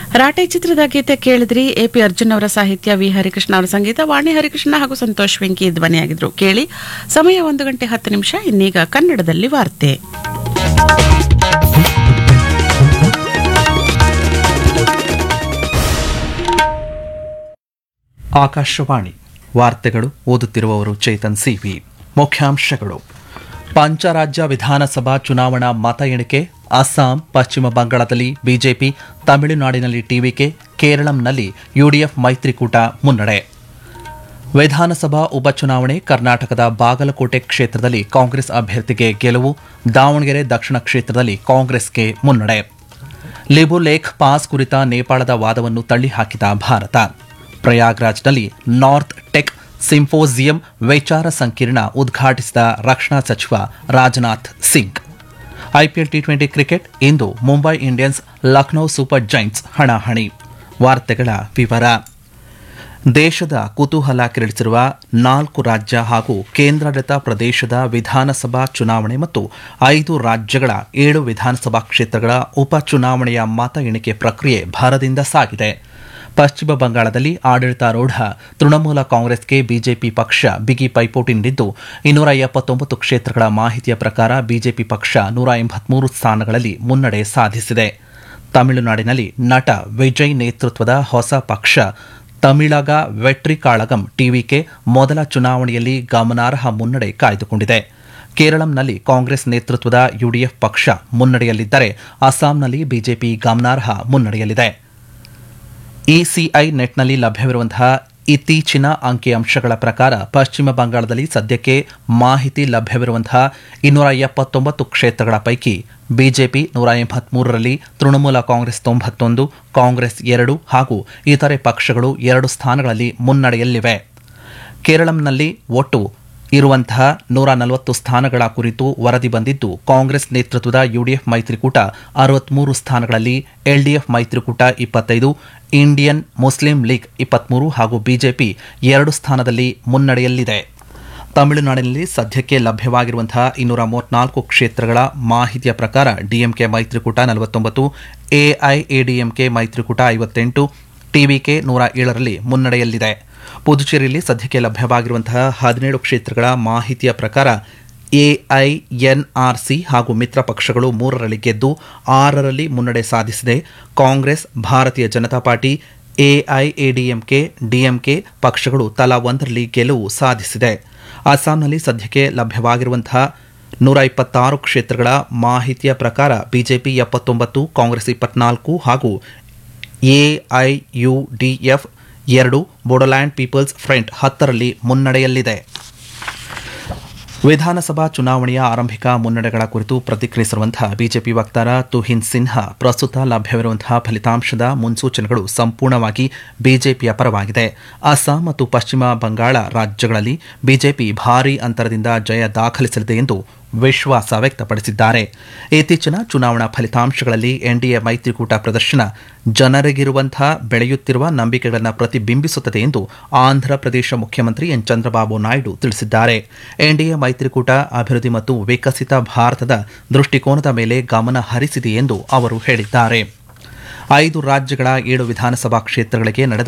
ರಾಟೆ ಚಿತ್ರದ ಗೀತೆ ಕೇಳಿದ್ರಿ ಎಪಿ ಅರ್ಜುನ್ ಅವರ ಸಾಹಿತ್ಯ ವಿ ಹರಿಕೃಷ್ಣ ಅವರ ಸಂಗೀತ ವಾಣಿ ಹರಿಕೃಷ್ಣ ಹಾಗೂ ಸಂತೋಷ್ ವೆಂಕಿ ಧ್ವನಿಯಾಗಿದ್ರು ಕೇಳಿ ಸಮಯ ಒಂದು ಗಂಟೆ ಹತ್ತು ನಿಮಿಷ ಇನ್ನೀಗ ಕನ್ನಡದಲ್ಲಿ ವಾರ್ತೆ ಆಕಾಶವಾಣಿ ವಾರ್ತೆಗಳು ಓದುತ್ತಿರುವವರು ಚೇತನ್ ಸಿವಿ ಮುಖ್ಯಾಂಶಗಳು ಪಂಚರಾಜ್ಯ ವಿಧಾನಸಭಾ ಚುನಾವಣಾ ಮತ ಎಣಿಕೆ ಅಸ್ಸಾಂ ಪಶ್ಚಿಮ ಬಂಗಾಳದಲ್ಲಿ ಬಿಜೆಪಿ ತಮಿಳುನಾಡಿನಲ್ಲಿ ಟಿವಿಕೆ ಕೇರಳಂನಲ್ಲಿ ಯುಡಿಎಫ್ ಮೈತ್ರಿಕೂಟ ಮುನ್ನಡೆ ವಿಧಾನಸಭಾ ಉಪಚುನಾವಣೆ ಕರ್ನಾಟಕದ ಬಾಗಲಕೋಟೆ ಕ್ಷೇತ್ರದಲ್ಲಿ ಕಾಂಗ್ರೆಸ್ ಅಭ್ಯರ್ಥಿಗೆ ಗೆಲುವು ದಾವಣಗೆರೆ ದಕ್ಷಿಣ ಕ್ಷೇತ್ರದಲ್ಲಿ ಕಾಂಗ್ರೆಸ್ಗೆ ಮುನ್ನಡೆ ಲಿಬು ಲೇಖ್ ಪಾಸ್ ಕುರಿತ ನೇಪಾಳದ ವಾದವನ್ನು ತಳ್ಳಿಹಾಕಿದ ಭಾರತ ಪ್ರಯಾಗ್ರಾಜ್ನಲ್ಲಿ ನಾರ್ತ್ ಟೆಕ್ ಸಿಂಫೋಸಿಯಂ ವಿಚಾರ ಸಂಕಿರಣ ಉದ್ಘಾಟಿಸಿದ ರಕ್ಷಣಾ ಸಚಿವ Rajnath Singh IPL T twenty cricket ಇಂದು Mumbai Indians Lucknow super giants ಹಣಾಹಣಿ ವಾರ್ತೆಗಳ ವಿವರ ದೇಶದ ಕುತೂಹಲ ಕೆರಳಿಸಿರುವ ನಾಲ್ಕು ರಾಜ್ಯ ಹಾಗೂ ಕೇಂದ್ರಾಡಳಿತ ಪ್ರದೇಶದ ವಿಧಾನಸಭಾ ಚುನಾವಣೆ ಮತ್ತು ಐದು ರಾಜ್ಯಗಳ ಏಳು ವಿಧಾನಸಭಾ ಕ್ಷೇತ್ರಗಳ ಉಪಚುನಾವಣೆಯ ಮತ ಎಣಿಕೆ ಪ್ರಕ್ರಿಯೆ ಭರದಿಂದ ಸಾಗಿದೆ ಪಶ್ಚಿಮ ಬಂಗಾಳದಲ್ಲಿ ಆಡಳಿತಾರೂಢ ತೃಣಮೂಲ ಕಾಂಗ್ರೆಸ್ಗೆ ಬಿಜೆಪಿ ಪಕ್ಷ ಬಿಗಿ ಪೈಪೋಟಿ ನೀಡಿದ್ದು ಇನ್ನೂರ ಎಪ್ಪತ್ತೊಂಬತ್ತು ಕ್ಷೇತ್ರಗಳ ಮಾಹಿತಿಯ ಪ್ರಕಾರ ಬಿಜೆಪಿ ಪಕ್ಷ ನೂರ ಎಂಬತ್ಮೂರು ಸ್ಥಾನಗಳಲ್ಲಿ ಮುನ್ನಡೆ ಸಾಧಿಸಿದೆ ತಮಿಳುನಾಡಿನಲ್ಲಿ ನಟ ವಿಜಯ್ ನೇತೃತ್ವದ ಹೊಸ ಪಕ್ಷ ತಮಿಳಗ ವೆಟ್ರಿ ಕಾಳಗಂ ಟಿವಿಕೆ ಮೊದಲ ಚುನಾವಣೆಯಲ್ಲಿ ಗಮನಾರ್ಹ ಮುನ್ನಡೆ ಕಾಯ್ದುಕೊಂಡಿದೆ ಕೇರಳಂನಲ್ಲಿ ಕಾಂಗ್ರೆಸ್ ನೇತೃತ್ವದ ಯುಡಿಎಫ್ ಪಕ್ಷ ಮುನ್ನಡೆಯಲ್ಲಿದ್ದರೆ ಅಸ್ಸಾಂನಲ್ಲಿ ಬಿಜೆಪಿ ಗಮನಾರ್ಹ ಮುನ್ನಡೆಯಲ್ಲಿದೆ ಇಸಿಐ ನೆಟ್ನಲ್ಲಿ ಲಭ್ಯವಿರುವಂತಹ ಇತ್ತೀಚಿನ ಅಂಕಿಅಂಶಗಳ ಪ್ರಕಾರ ಪಶ್ಚಿಮ ಬಂಗಾಳದಲ್ಲಿ ಸದ್ಯಕ್ಕೆ ಮಾಹಿತಿ ಲಭ್ಯವಿರುವಂತಹ ಇನ್ನೂರ ಎಪ್ಪತ್ತೊಂಬತ್ತು ಕ್ಷೇತ್ರಗಳ ಪೈಕಿ ಬಿಜೆಪಿ ನೂರ ಎಂಬತ್ಮೂರರಲ್ಲಿ ತೃಣಮೂಲ ಕಾಂಗ್ರೆಸ್ ತೊಂಬತ್ತೊಂದು ಕಾಂಗ್ರೆಸ್ ಎರಡು ಹಾಗೂ ಇತರೆ ಪಕ್ಷಗಳು ಎರಡು ಸ್ಥಾನಗಳಲ್ಲಿ ಮುನ್ನಡೆಯಲ್ಲಿವೆ ಕೇರಳಂನಲ್ಲಿ ಒಟ್ಟು ಇರುವಂತಹ ನೂರ ನಲವತ್ತು ಸ್ಥಾನಗಳ ಕುರಿತು ವರದಿ ಬಂದಿದ್ದು ಕಾಂಗ್ರೆಸ್ ನೇತೃತ್ವದ ಯುಡಿಎಫ್ ಮೈತ್ರಿಕೂಟ ಅರವತ್ಮೂರು ಸ್ಥಾನಗಳಲ್ಲಿ ಎಲ್ಡಿಎಫ್ ಮೈತ್ರಿಕೂಟ ಇಪ್ಪತ್ತೈದು ಇಂಡಿಯನ್ ಮುಸ್ಲಿಂ ಲೀಗ್ ಇಪ್ಪತ್ಮೂರು ಹಾಗೂ ಬಿಜೆಪಿ ಎರಡು ಸ್ಥಾನದಲ್ಲಿ ಮುನ್ನಡೆಯಲ್ಲಿದೆ ತಮಿಳುನಾಡಿನಲ್ಲಿ ಸದ್ಯಕ್ಕೆ ಲಭ್ಯವಾಗಿರುವಂತಹ ಇನ್ನೂರ ಮೂವತ್ನಾಲ್ಕು ಕ್ಷೇತ್ರಗಳ ಮಾಹಿತಿಯ ಪ್ರಕಾರ ಡಿಎಂಕೆ ಮೈತ್ರಿಕೂಟ ನಲವತ್ತೊಂಬತ್ತು ಎಐಎಡಿಎಂಕೆ ಮೈತ್ರಿಕೂಟ ಐವತ್ತೆಂಟು ಟಿವಿಕೆ ನೂರ ಏಳರಲ್ಲಿ ಮುನ್ನಡೆಯಲ್ಲಿದೆ ಪುದುಚೇರಿಯಲ್ಲಿ ಸದ್ಯಕ್ಕೆ ಲಭ್ಯವಾಗಿರುವಂತಹ ಹದಿನೇಳು ಕ್ಷೇತ್ರಗಳ ಮಾಹಿತಿಯ ಪ್ರಕಾರ ಎಐಎನ್ಆರ್ಸಿ ಹಾಗೂ ಮಿತ್ರ ಪಕ್ಷಗಳು ಮೂರರಲ್ಲಿ ಗೆದ್ದು ಆರರಲ್ಲಿ ಮುನ್ನಡೆ ಸಾಧಿಸಿದೆ ಕಾಂಗ್ರೆಸ್ ಭಾರತೀಯ ಜನತಾ ಪಾರ್ಟಿ ಎಐಎಡಿಎಂಕೆ ಡಿಎಂಕೆ ಪಕ್ಷಗಳು ತಲಾ ಒಂದರಲ್ಲಿ ಗೆಲುವು ಸಾಧಿಸಿದೆ ಅಸ್ಸಾಂನಲ್ಲಿ ಸದ್ಯಕ್ಕೆ ಲಭ್ಯವಾಗಿರುವಂತಹ ನೂರ ಇಪ್ಪತ್ತಾರು ಕ್ಷೇತ್ರಗಳ ಮಾಹಿತಿಯ ಪ್ರಕಾರ ಬಿಜೆಪಿ ಎಪ್ಪತ್ತೊಂಬತ್ತು ಕಾಂಗ್ರೆಸ್ ಇಪ್ಪತ್ನಾಲ್ಕು ಹಾಗೂ ಎಐಯುಡಿಎಫ್ ಎರಡು ಬೋಡೋಲ್ಯಾಂಡ್ ಪೀಪಲ್ಸ್ ಫ್ರಂಟ್ ಹತ್ತರಲ್ಲಿ ಮುನ್ನಡೆಯಲ್ಲಿದೆ ವಿಧಾನಸಭಾ ಚುನಾವಣೆಯ ಆರಂಭಿಕ ಮುನ್ನಡೆಗಳ ಕುರಿತು ಪ್ರತಿಕ್ರಿಯಿಸಿರುವಂತಹ ಬಿಜೆಪಿ ವಕ್ತಾರ ತುಹಿನ್ ಸಿನ್ಹಾ ಪ್ರಸ್ತುತ ಲಭ್ಯವಿರುವಂತಹ ಫಲಿತಾಂಶದ ಮುನ್ಸೂಚನೆಗಳು ಸಂಪೂರ್ಣವಾಗಿ ಬಿಜೆಪಿಯ ಪರವಾಗಿದೆ ಅಸ್ಸಾಂ ಮತ್ತು ಪಶ್ಚಿಮ ಬಂಗಾಳ ರಾಜ್ಯಗಳಲ್ಲಿ ಬಿಜೆಪಿ ಭಾರೀ ಅಂತರದಿಂದ ಜಯ ದಾಖಲಿಸಲಿದೆ ಎಂದು ವಿಶ್ವಾಸ ವ್ಯಕ್ತಪಡಿಸಿದ್ದಾರೆ ಇತ್ತೀಚಿನ ಚುನಾವಣಾ ಫಲಿತಾಂಶಗಳಲ್ಲಿ ಎನ್ಡಿಎ ಮೈತ್ರಿಕೂಟ ಪ್ರದರ್ಶನ ಜನರಿಗಿರುವಂತಹ ಬೆಳೆಯುತ್ತಿರುವ ನಂಬಿಕೆಗಳನ್ನು ಪ್ರತಿಬಿಂಬಿಸುತ್ತದೆ ಎಂದು ಆಂಧ್ರಪ್ರದೇಶ ಮುಖ್ಯಮಂತ್ರಿ ಎನ್ ಚಂದ್ರಬಾಬು ನಾಯ್ಡು ತಿಳಿಸಿದ್ದಾರೆ ಎನ್ಡಿಎ ಮೈತ್ರಿಕೂಟ ಅಭಿವೃದ್ಧಿ ಮತ್ತು ವಿಕಸಿತ ಭಾರತದ ದೃಷ್ಟಿಕೋನದ ಮೇಲೆ ಗಮನ ಹರಿಸಿದೆ ಎಂದು ಅವರು ಹೇಳಿದ್ದಾರೆ ಐದು ರಾಜ್ಯಗಳ ಏಳು ವಿಧಾನಸಭಾ ಕ್ಷೇತ್ರಗಳಿಗೆ ನಡೆದ